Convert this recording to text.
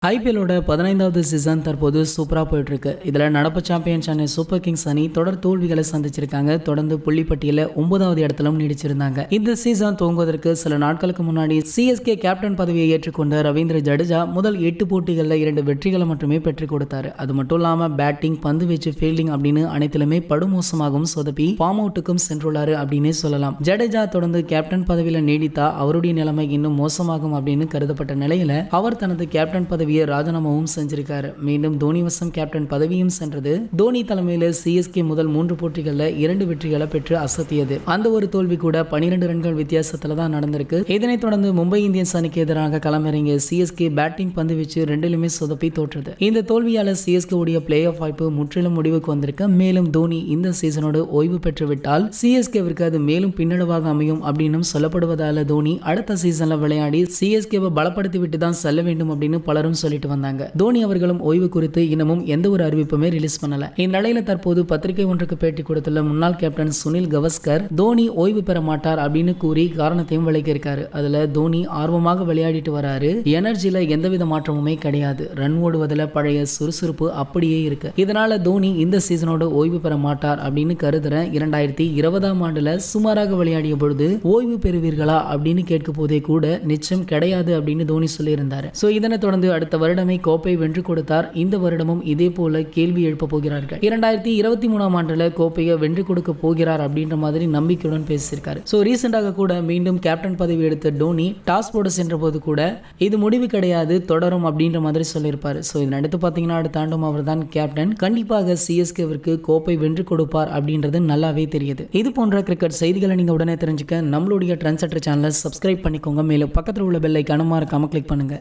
ஐபிஎல்லோட பதினைந்தாவது சீசன் தற்போது சூப்பராக போயிட்டு இருக்கு இதில் நடப்பு சாம்பியன் சென்னை சூப்பர் கிங்ஸ் அணி தொடர் தோல்விகளை சந்திச்சிருக்காங்க தொடர்ந்து புள்ளிப்பட்டியல ஒன்பதாவது இடத்திலும் நீடிச்சிருந்தாங்க இந்த சீசன் துவங்குவதற்கு சில நாட்களுக்கு முன்னாடி சிஎஸ்கே கேப்டன் பதவியை ஏற்றுக்கொண்ட ரவீந்திர ஜடேஜா முதல் எட்டு போட்டிகளில் இரண்டு வெற்றிகளை மட்டுமே பெற்றுக் கொடுத்தாரு அது மட்டும் இல்லாமல் பேட்டிங் பந்து வீச்சு ஃபீல்டிங் அப்படின்னு அனைத்திலுமே படுமோசமாகவும் சொதப்பி ஃபார்ம் அவுட்டுக்கும் சென்றுள்ளாரு அப்படின்னே சொல்லலாம் ஜடேஜா தொடர்ந்து கேப்டன் பதவியில் நீடித்தா அவருடைய நிலைமை இன்னும் மோசமாகும் அப்படின்னு கருதப்பட்ட நிலையில அவர் தனது கேப்டன் பதவியை ராஜினாமாவும் செஞ்சிருக்காரு மீண்டும் தோனி வசம் கேப்டன் பதவியும் சென்றது தோனி தலைமையில சிஎஸ்கே முதல் மூன்று போட்டிகளில் இரண்டு வெற்றிகளை பெற்று அசத்தியது அந்த ஒரு தோல்வி கூட பனிரெண்டு ரன்கள் வித்தியாசத்துல தான் நடந்திருக்கு இதனைத் தொடர்ந்து மும்பை இந்தியன்ஸ் அணிக்கு எதிராக களமிறங்கிய சிஎஸ்கே பேட்டிங் பந்து வீச்சு ரெண்டிலுமே சொதப்பி தோற்றது இந்த தோல்வியால சிஎஸ்கே உடைய பிளே ஆஃப் வாய்ப்பு முற்றிலும் முடிவுக்கு வந்திருக்கு மேலும் தோனி இந்த சீசனோடு ஓய்வு பெற்று விட்டால் சிஎஸ்கேவிற்கு அது மேலும் பின்னடைவாக அமையும் அப்படின்னும் சொல்லப்படுவதால தோனி அடுத்த சீசன்ல விளையாடி சிஎஸ்கேவை பலப்படுத்தி விட்டு தான் செல்ல வேண்டும் அப்படின்னு பலரும் சொல்லிட்டு வந்தாங்க தோனி அவர்களும் ஓய்வு குறித்து இன்னமும் எந்த ஒரு அறிவிப்புமே ரிலீஸ் பண்ணல இந்நிலையில தற்போது பத்திரிகை ஒன்றுக்கு பேட்டி கொடுத்துள்ள முன்னாள் கேப்டன் சுனில் கவஸ்கர் தோனி ஓய்வு பெற மாட்டார் அப்படின்னு கூறி காரணத்தையும் விளக்கியிருக்காரு அதுல தோனி ஆர்வமாக விளையாடிட்டு வராரு எனர்ஜில எந்தவித மாற்றமுமே கிடையாது ரன் ஓடுவதில் பழைய சுறுசுறுப்பு அப்படியே இருக்கு இதனால தோனி இந்த சீசனோட ஓய்வு பெற மாட்டார் அப்படின்னு கருதுறேன் இரண்டாயிரத்தி இருபதாம் ஆண்டுல சுமாராக விளையாடிய பொழுது ஓய்வு பெறுவீர்களா அப்படின்னு கேட்க போதே கூட நிச்சயம் கிடையாது அப்படின்னு தோனி சொல்லியிருந்தாரு ஸோ இதனைத் தொடர்ந்து அடுத்த வருடமே கோப்பை வென்று கொடுத்தார் இந்த வருடமும் இதே போல கேள்வி எழுப்ப போகிறார்கள் இரண்டாயிரத்தி இருபத்தி மூணாம் ஆண்டுல கோப்பையை வென்று கொடுக்க போகிறார் அப்படின்ற மாதிரி நம்பிக்கையுடன் பேசியிருக்காரு ஸோ ரீசெண்டாக கூட மீண்டும் கேப்டன் பதவி எடுத்த டோனி டாஸ் போட சென்ற போது கூட இது முடிவு கிடையாது தொடரும் அப்படின்ற மாதிரி சொல்லியிருப்பாரு ஸோ இதன் அடுத்து பார்த்தீங்கன்னா அடுத்த ஆண்டும் அவர் தான் கேப்டன் கண்டிப்பாக சிஎஸ்கேவிற்கு கோப்பை வென்று கொடுப்பார் அப்படின்றது நல்லாவே தெரியுது இது போன்ற கிரிக்கெட் செய்திகளை நீங்க உடனே தெரிஞ்சுக்க நம்மளுடைய ட்ரெண்ட் செட்டர் சேனலை சப்ஸ்கிரைப் பண்ணிக்கோங்க மேலும் பக்கத்தில் உள்ள பெல்லை கனமாக இருக்காம கிளிக் பண்ணுங்க